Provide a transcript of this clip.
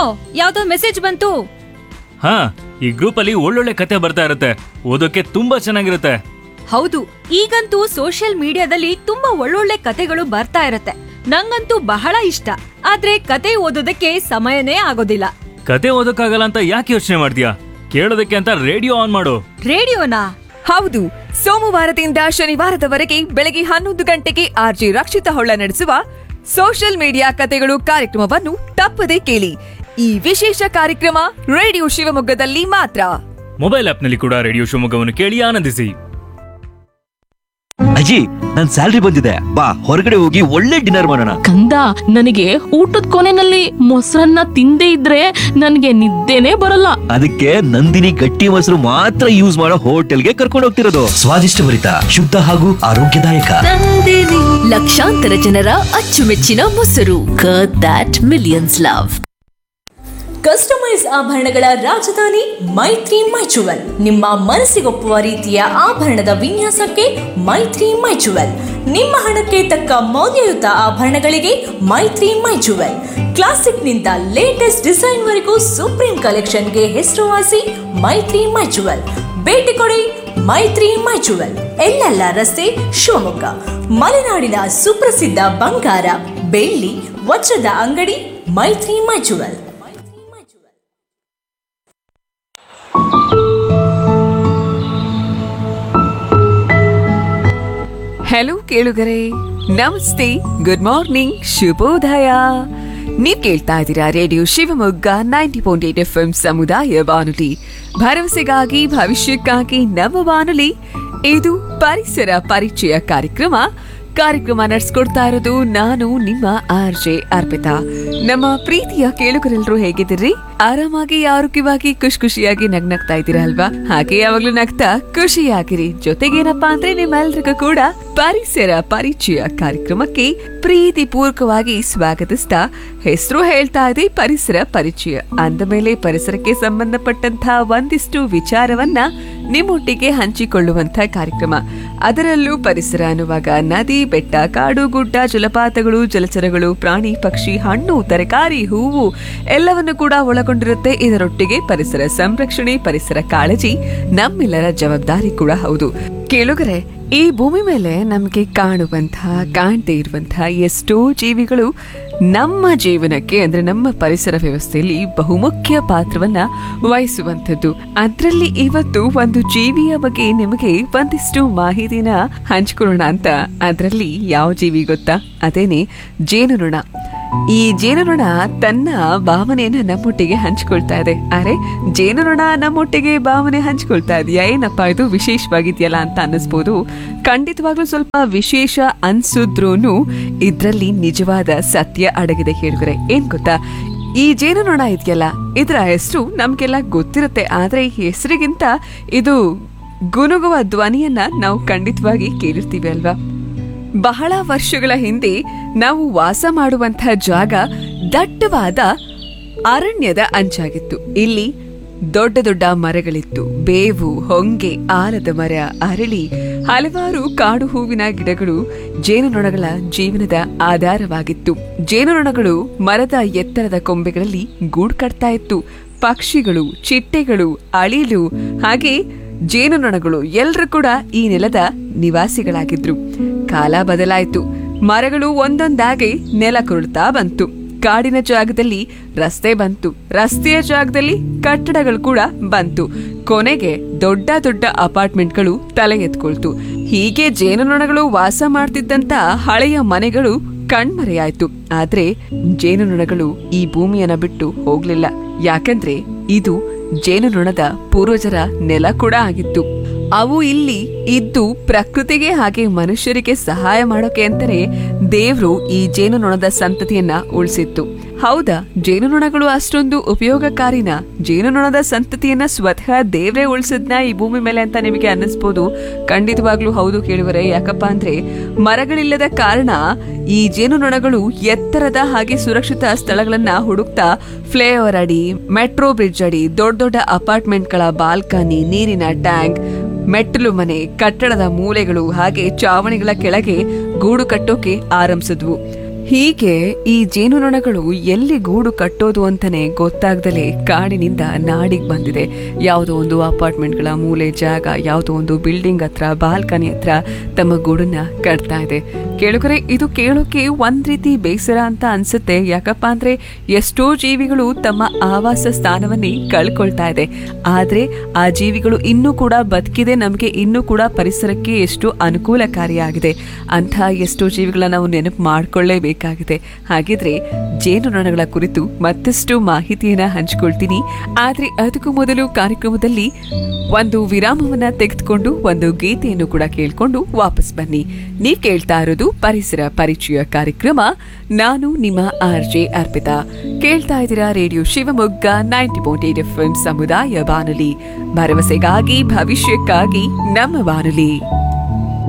ಯಾವ್ದೋ ಮೆಸೇಜ್ ಬಂತು ಹಾ ಈ ಗ್ರೂಪ್ ಅಲ್ಲಿ ಒಳ್ಳೊಳ್ಳೆ ಕತೆ ಬರ್ತಾ ಇರುತ್ತೆ ಓದೋಕೆ ತುಂಬಾ ಚೆನ್ನಾಗಿರುತ್ತೆ ಹೌದು ಈಗಂತೂ ಸೋಷಿಯಲ್ ಮೀಡಿಯಾದಲ್ಲಿ ತುಂಬಾ ಒಳ್ಳೊಳ್ಳೆ ಕತೆಗಳು ಬರ್ತಾ ಇರತ್ತೆ ನಂಗಂತೂ ಬಹಳ ಇಷ್ಟ ಆದ್ರೆ ಕತೆ ಓದೋದಕ್ಕೆ ಸಮಯನೇ ಆಗೋದಿಲ್ಲ ಕತೆ ಓದೋಕ್ಕಾಗಲ್ಲ ಅಂತ ಯಾಕೆ ಯೋಚನೆ ಮಾಡ್ತೀಯಾ ಕೇಳೋದಕ್ಕೆ ಅಂತ ರೇಡಿಯೋ ಆನ್ ಮಾಡು ರೇಡಿಯೋನಾ ಹೌದು ಸೋಮವಾರದಿಂದ ಶನಿವಾರದವರೆಗೆ ಬೆಳಗ್ಗೆ ಹನ್ನೊಂದು ಗಂಟೆಗೆ ಆರ್ಜಿ ರಕ್ಷಿತ ಹೊಳ್ಳ ನಡೆಸುವ ಸೋಷಿಯಲ್ ಮೀಡಿಯಾ ಕತೆಗಳು ಕಾರ್ಯಕ್ರಮವನ್ನು ತಪ್ಪದೆ ಕೇಳಿ ಈ ವಿಶೇಷ ಕಾರ್ಯಕ್ರಮ ರೇಡಿಯೋ ಶಿವಮೊಗ್ಗದಲ್ಲಿ ಮಾತ್ರ ಮೊಬೈಲ್ ಆಪ್ನಲ್ಲಿ ಕೂಡ ರೇಡಿಯೋ ಶಿವಮೊಗ್ಗವನ್ನು ಕೇಳಿ ಆನಂದಿಸಿ ಅಜ್ಜಿ ನನ್ ಸ್ಯಾಲ್ರಿ ಬಂದಿದೆ ಬಾ ಹೊರಗಡೆ ಹೋಗಿ ಒಳ್ಳೆ ಡಿನ್ನರ್ ಮಾಡೋಣ ಕಂದ ನನಗೆ ಊಟದ ಕೊನೆನಲ್ಲಿ ಮೊಸರನ್ನ ತಿಂದೇ ಇದ್ರೆ ನನಗೆ ನಿದ್ದೆನೇ ಬರಲ್ಲ ಅದಕ್ಕೆ ನಂದಿನಿ ಗಟ್ಟಿ ಮೊಸರು ಮಾತ್ರ ಯೂಸ್ ಮಾಡೋ ಹೋಟೆಲ್ಗೆ ಕರ್ಕೊಂಡು ಹೋಗ್ತಿರೋದು ಸ್ವಾದಿಷ್ಟಭರಿತ ಶುದ್ಧ ಹಾಗೂ ಆರೋಗ್ಯದಾಯಕ ಲಕ್ಷಾಂತರ ಜನರ ಅಚ್ಚುಮೆಚ್ಚಿನ ಮೊಸರು curd that millions love customise ಆಭರಣಗಳ ರಾಜಧಾನಿ ಮೈತ್ರಿ ಮೈಚುವಲ್ ನಿಮ್ಮ ಮನಸ್ಸಿಗೊಪ್ಪುವ ರೀತಿಯ ಆಭರಣದ ವಿನ್ಯಾಸಕ್ಕೆ ಮೈತ್ರಿ ಮೈಚುವಲ್ ನಿಮ್ಮ ಹಣಕ್ಕೆ ತಕ್ಕ ಮೌಲ್ಯಯುತ ಆಭರಣಗಳಿಗೆ ಮೈತ್ರಿ ಮೈಚುವಲ್ ಕ್ಲಾಸಿಕ್ನಿಂದ ಲೇಟೆಸ್ಟ್ ಡಿಸೈನ್ವರೆಗೂ ಸುಪ್ರೀಂ ಕಲೆಕ್ಷನ್ಗೆ ಹೆಸರುವಾಸಿ ಮೈತ್ರಿ ಮೈಚುವಲ್ ಭೇಟಿ ಕೊಡಿ ಮೈತ್ರಿ ಮೈಚುವಲ್ ಎಲ್ಲೆಲ್ಲ ರಸ್ತೆ ಶಿವಮೊಗ್ಗ ಮಲೆನಾಡಿನ ಸುಪ್ರಸಿದ್ಧ ಬಂಗಾರ ಬೆಳ್ಳಿ ವಜ್ರದ ಅಂಗಡಿ ಮೈತ್ರಿ ಮೈಚುವಲ್ ಹೆಲೋ ಕೇಳುಗರೆ ನಮಸ್ತೆ ಗುಡ್ ಮಾರ್ನಿಂಗ್ ಶುಭೋದಯ ನೀವ್ ಕೇಳ್ತಾ ಇದ್ದೀರಾ radio Shivamogga ninety point eight F M ಸಮುದಾಯ ಬಾನುಲಿ ಭರವಸೆಗಾಗಿ ಭವಿಷ್ಯಕ್ಕಾಗಿ ನಮ್ಮ ಬಾನುಲಿ ಇದು ಪರಿಸರ ಪರಿಚಯ ಕಾರ್ಯಕ್ರಮ ಕಾರ್ಯಕ್ರಮ ನಡೆಸ್ಕೊಡ್ತಾ ಇರೋದು ನಾನು ನಿಮ್ಮ ಆರ್ ಜೆ ಅರ್ಪಿತಾ ನಮ್ಮ ಪ್ರೀತಿಯ ಕೇಳುಗರೆಲ್ಲರೂ ಹೇಗಿದ್ದೀರಿ ಆರಾಮಾಗಿ ಆರೋಗ್ಯವಾಗಿ ಖುಷಿ ಖುಷಿಯಾಗಿ ನಗ್ನಗ್ತಾ ಇದ್ದೀರಾ ಅಲ್ವಾ ಹಾಗೆ ಯಾವಾಗ್ಲೂ ನಗ್ತಾ ಖುಷಿಯಾಗಿರಿ ಜೊತೆಗೇನಪ್ಪಾ ಅಂದ್ರೆ ನಿಮ್ಮೆಲ್ರಿಗೂ ಕೂಡ ಪರಿಸರ ಪರಿಚಯ ಕಾರ್ಯಕ್ರಮಕ್ಕೆ ಪ್ರೀತಿ ಪೂರ್ವಕವಾಗಿ ಸ್ವಾಗತಿಸ್ತಾ ಹೆಸರು ಹೇಳ್ತಾ ಇದೆ ಪರಿಸರ ಪರಿಚಯ ಅಂದ ಮೇಲೆ ಪರಿಸರಕ್ಕೆ ಸಂಬಂಧಪಟ್ಟಂತಹ ಒಂದಿಷ್ಟು ವಿಚಾರವನ್ನ ನಿಮ್ಮೊಟ್ಟಿಗೆ ಹಂಚಿಕೊಳ್ಳುವಂತ ಕಾರ್ಯಕ್ರಮ ಅದರಲ್ಲೂ ಪರಿಸರ ಅನ್ನುವಾಗ ನದಿ ಬೆಟ್ಟ ಕಾಡು ಗುಡ್ಡ ಜಲಪಾತಗಳು ಜಲಚರಗಳು ಪ್ರಾಣಿ ಪಕ್ಷಿ ಹಣ್ಣು ತರಕಾರಿ ಹೂವು ಎಲ್ಲವನ್ನು ಕೂಡ ಒಳಗೊಂಡಿರುತ್ತೆ ಇದರೊಟ್ಟಿಗೆ ಪರಿಸರ ಸಂರಕ್ಷಣೆ ಪರಿಸರ ಕಾಳಜಿ ನಮ್ಮೆಲ್ಲರ ಜವಾಬ್ದಾರಿ ಕೂಡ ಹೌದು ಕೇಳುಗರೆ ಈ ಭೂಮಿ ಮೇಲೆ ನಮಗೆ ಕಾಣುವಂತಹ ಕಾಣದೇ ಇರುವಂತಹ ಎಷ್ಟೋ ಜೀವಿಗಳು ನಮ್ಮ ಜೀವನಕ್ಕೆ ಅಂದ್ರೆ ನಮ್ಮ ಪರಿಸರ ವ್ಯವಸ್ಥೆಯಲ್ಲಿ ಬಹುಮುಖ್ಯ ಪಾತ್ರವನ್ನ ವಹಿಸುವಂಥದ್ದು ಅದರಲ್ಲಿ ಇವತ್ತು ಒಂದು ಜೀವಿಯ ಬಗ್ಗೆ ನಿಮಗೆ ಒಂದಿಷ್ಟು ಮಾಹಿತಿನ ಹಂಚ್ಕೊಳ್ಳೋಣ ಅಂತ ಅದರಲ್ಲಿ ಯಾವ ಜೀವಿ ಗೊತ್ತಾ ಅದೇನೆ ಜೇನುನೊಣ ಈ ಜೇನುನೊಣ ತನ್ನ ಭಾವನೆಯನ್ನ ನಮ್ಮೊಟ್ಟಿಗೆ ಹಂಚ್ಕೊಳ್ತಾ ಇದೆ ಅರೆ ಜೇನುನೊಣ ನಮ್ಮೊಟ್ಟಿಗೆ ಭಾವನೆ ಹಂಚ್ಕೊಳ್ತಾ ಇದೆಯಾ ಏನಪ್ಪಾ ಇದು ವಿಶೇಷವಾಗಿದೆಯಲ್ಲ ಅಂತ ಅನ್ನಿಸ್ಬೋದು ಖಂಡಿತವಾಗ್ಲೂ ಸ್ವಲ್ಪ ವಿಶೇಷ ಅನ್ಸಿದ್ರೂನು ಇದ್ರಲ್ಲಿ ನಿಜವಾದ ಸತ್ಯ ಅಡಗಿದೆ ಹೇಳಿದ್ರೆ ಏನ್ ಗೊತ್ತಾ ಈ ಜೇನುನೊಣ ಇದೆಯಲ್ಲ ಇದರ ಹೆಸರು ನಮ್ಗೆಲ್ಲ ಗೊತ್ತಿರುತ್ತೆ ಆದ್ರೆ ಈ ಹೆಸರಿಗಿಂತ ಇದು ಗುನುಗುವ ಧ್ವನಿಯನ್ನ ನಾವು ಖಂಡಿತವಾಗಿ ಕೇಳಿರ್ತೀವಿ ಅಲ್ವಾ ಬಹಳ ವರ್ಷಗಳ ಹಿಂದೆ ನಾವು ವಾಸ ಮಾಡುವಂತಹ ಜಾಗ ದಟ್ಟವಾದ ಅರಣ್ಯದ ಅಂಚಾಗಿತ್ತು ಇಲ್ಲಿ ದೊಡ್ಡ ದೊಡ್ಡ ಮರಗಳಿತ್ತು ಬೇವು ಹೊಂಗೆ ಆಲದ ಮರ ಅರಳಿ ಹಲವಾರು ಕಾಡು ಹೂವಿನ ಗಿಡಗಳು ಜೇನುನೊಣಗಳ ಜೀವನದ ಆಧಾರವಾಗಿತ್ತು ಜೇನುನೊಣಗಳು ಮರದ ಎತ್ತರದ ಕೊಂಬೆಗಳಲ್ಲಿ ಗೂಡು ಕಟ್ತಾ ಇತ್ತು ಪಕ್ಷಿಗಳು ಚಿಟ್ಟೆಗಳು ಅಳಿಲು ಹಾಗೆ ಜೇನುನೊಣಗಳು ಎಲ್ಲರೂ ಕೂಡ ಈ ನೆಲದ ನಿವಾಸಿಗಳಾಗಿದ್ರು ಕಾಲ ಬದಲಾಯಿತು ಮರಗಳು ಒಂದೊಂದಾಗಿ ನೆಲ ಕುರುಳ್ತಾ ಬಂತು ಕಾಡಿನ ಜಾಗದಲ್ಲಿ ರಸ್ತೆ ಬಂತು ರಸ್ತೆಯ ಜಾಗದಲ್ಲಿ ಕಟ್ಟಡಗಳು ಕೂಡ ಬಂತು ಕೊನೆಗೆ ದೊಡ್ಡ ದೊಡ್ಡ ಅಪಾರ್ಟ್ಮೆಂಟ್ಗಳು ತಲೆ ಎತ್ಕೊಳ್ತು ಹೀಗೆ ಜೇನುನೊಣಗಳು ವಾಸ ಮಾಡ್ತಿದ್ದಂತ ಹಳೆಯ ಮನೆಗಳು ಕಣ್ಮರೆಯಾಯ್ತು ಆದ್ರೆ ಜೇನುನೊಣಗಳು ಈ ಭೂಮಿಯನ್ನ ಬಿಟ್ಟು ಹೋಗ್ಲಿಲ್ಲ ಯಾಕಂದ್ರೆ ಇದು ಜೇನುನೊಣದ ಪೂರ್ವಜರ ನೆಲ ಕೂಡ ಆಗಿತ್ತು ಅವು ಇಲ್ಲಿ ಇದ್ದು ಪ್ರಕೃತಿಗೆ ಹಾಗೆ ಮನುಷ್ಯರಿಗೆ ಸಹಾಯ ಮಾಡೋಕೆ ಅಂತಾನೆ ದೇವ್ರು ಈ ಜೇನುನೊಣದ ಸಂತತಿಯನ್ನ ಉಳಿಸಿತ್ತು ಹೌದಾ ಜೇನುನೊಣಗಳು ಅಷ್ಟೊಂದು ಉಪಯೋಗಕಾರಿನ ಜೇನುನೊಣದ ಸಂತತಿಯನ್ನ ಸ್ವತಃ ದೇವ್ರೇ ಉಳಿಸಿದ್ನ ಈ ಭೂಮಿ ಮೇಲೆ ಅಂತ ನಿಮಗೆ ಅನ್ನಿಸ್ಬೋದು ಖಂಡಿತವಾಗ್ಲೂ ಹೌದು ಕೇಳುವರೆ ಯಾಕಪ್ಪ ಅಂದ್ರೆ ಮರಗಳಿಲ್ಲದ ಕಾರಣ ಈ ಜೇನುನೊಣಗಳು ಎತ್ತರದ ಹಾಗೆ ಸುರಕ್ಷಿತ ಸ್ಥಳಗಳನ್ನ ಹುಡುಕ್ತಾ ಫ್ಲೈಓವರ್ ಅಡಿ ಮೆಟ್ರೋ ಬ್ರಿಡ್ಜ್ ಅಡಿ ದೊಡ್ಡ ದೊಡ್ಡ ಅಪಾರ್ಟ್ಮೆಂಟ್ಗಳ ಬಾಲ್ಕನಿ ನೀರಿನ ಟ್ಯಾಂಕ್ ಮೆಟ್ಟಲು ಮನೆ ಕಟ್ಟಡದ ಮೂಲೆಗಳು ಹಾಗೆ ಚಾವಣಿಗಳ ಕೆಳಗೆ ಗೂಡು ಕಟ್ಟೋಕೆ ಆರಂಭಿಸಿದ್ವು ಹೀಗೆ ಈ ಜೇನುನೊಣಗಳು ಎಲ್ಲಿ ಗೂಡು ಕಟ್ಟೋದು ಅಂತಾನೆ ಗೊತ್ತಾಗ್ದಲೇ ಕಾಡಿನಿಂದ ನಾಡಿಗೆ ಬಂದಿದೆ ಯಾವುದೋ ಒಂದು ಅಪಾರ್ಟ್ಮೆಂಟ್ಗಳ ಮೂಲೆ ಜಾಗ ಯಾವುದೋ ಒಂದು ಬಿಲ್ಡಿಂಗ್ ಹತ್ರ ಬಾಲ್ಕನಿ ಹತ್ರ ತಮ್ಮ ಗೂಡನ್ನ ಕಟ್ತಾ ಇದೆ ಕೇಳುಗರೆ ಇದು ಕೇಳೋಕೆ ಒಂದ್ ರೀತಿ ಬೇಸರ ಅಂತ ಅನ್ಸುತ್ತೆ ಯಾಕಪ್ಪ ಅಂದ್ರೆ ಎಷ್ಟೋ ಜೀವಿಗಳು ತಮ್ಮ ಆವಾಸ ಸ್ಥಾನವನ್ನೇ ಕಳ್ಕೊಳ್ತಾ ಇದೆ ಆದ್ರೆ ಆ ಜೀವಿಗಳು ಇನ್ನೂ ಕೂಡ ಬದುಕಿದೆ ನಮಗೆ ಇನ್ನೂ ಕೂಡ ಪರಿಸರಕ್ಕೆ ಎಷ್ಟು ಅನುಕೂಲಕಾರಿಯಾಗಿದೆ ಅಂಥ ಎಷ್ಟೋ ಜೀವಿಗಳನ್ನ ನಾವು ನೆನಪು ಮಾಡ್ಕೊಳ್ಳೇಬೇಕಾಗಿದೆ ಹಾಗಿದ್ರೆ ಜೇನುನೊಣಗಳ ಕುರಿತು ಮತ್ತಷ್ಟು ಮಾಹಿತಿಯನ್ನ ಹಂಚ್ಕೊಳ್ತೀನಿ ಆದ್ರೆ ಅದಕ್ಕೂ ಮೊದಲು ಕಾರ್ಯಕ್ರಮದಲ್ಲಿ ಒಂದು ವಿರಾಮವನ್ನ ತೆಗೆದುಕೊಂಡು ಒಂದು ಗೀತೆಯನ್ನು ಕೂಡ ಕೇಳ್ಕೊಂಡು ವಾಪಸ್ ಬನ್ನಿ ನೀವ್ ಕೇಳ್ತಾ ಇರೋದು ಪರಿಸರ ಪರಿಚಯ ಕಾರ್ಯಕ್ರಮ ನಾನು ನಿಮ್ಮ ಆರ್ ಜೆ ಅರ್ಪಿತಾ ಕೇಳ್ತಾ ಇದ್ದೀರಾ radio Shivamogga ninety point eight F ಸಮುದಾಯ ಬಾನುಲಿ ಭರವಸೆಗಾಗಿ ಭವಿಷ್ಯಕ್ಕಾಗಿ ನಮ್ಮ ಬಾನುಲಿ